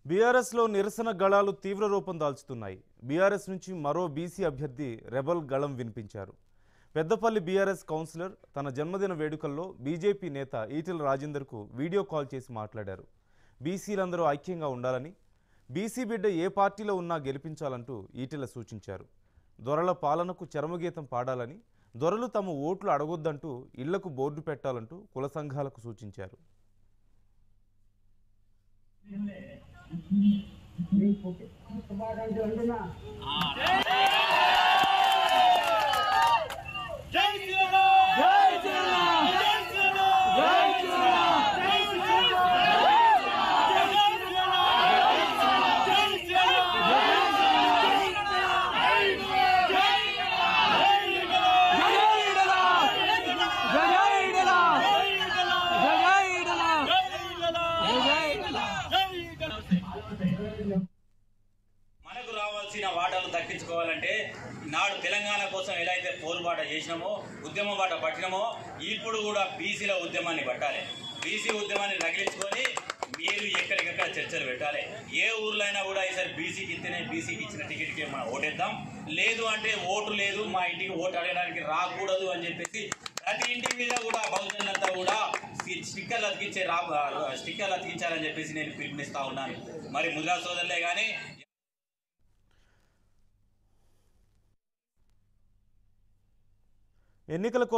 బీఆర్ఎస్లో నిరసన గళాలు తీవ్ర రూపం దాల్చుతున్నాయి బీఆర్ఎస్ నుంచి మరో బీసీ అభ్యర్థి రెబల్ గళం వినిపించారు పెద్దపల్లి బీఆర్ఎస్ కౌన్సిలర్ తన జన్మదిన వేడుకల్లో బీజేపీ నేత ఈటెల రాజేందర్కు వీడియో కాల్ చేసి మాట్లాడారు బీసీలందరూ ఐక్యంగా ఉండాలని బీసీ బిడ్డ ఏ పార్టీలో ఉన్నా గెలిపించాలంటూ ఈటెల సూచించారు దొరల పాలనకు చరమగీతం పాడాలని దొరలు తమ ఓట్లు అడగొద్దంటూ ఇళ్లకు బోర్డు పెట్టాలంటూ కుల సంఘాలకు సూచించారు జై శ్రీరామ్ జై శ్రీరామ్ జై శ్రీరామ్ జై శ్రీరామ్ జై శ్రీరామ్ జై శ్రీరామ్ జై శ్రీరామ్ మనకు రావాల్సిన వాటాలు దక్కించుకోవాలంటే నాడు తెలంగాణ కోసం ఎలా అయితే పోరుబాట చేసినామో ఉద్యమ బాట పట్టినామో ఇప్పుడు కూడా బీసీల ఉద్యమాన్ని పట్టాలి బీసీ ఉద్యమాన్ని తగిలించుకొని మీరు ఎక్కడికెక్కడ చర్చలు పెట్టాలి ఏ ఊర్లో అయినా కూడా ఈసారి బీసీకి ఇస్తేనే బీసీకి ఇచ్చిన టికెట్కి మనం ఓటేద్దాం లేదు అంటే ఓటు లేదు మా ఇంటికి ఓటు అడగడానికి రాకూడదు అని చెప్పేసి ప్రతి ఇంటి మీద కూడా బహుజనులంతా కూడా స్టి- స్టిక్కర్లు అతికించే రా స్టిక్కర్లు అతికించాలని చెప్పేసి నేను పిలుపునిస్తా ఉన్నాను మరి ముద్రా సోదరులే కానీ ఎన్నికల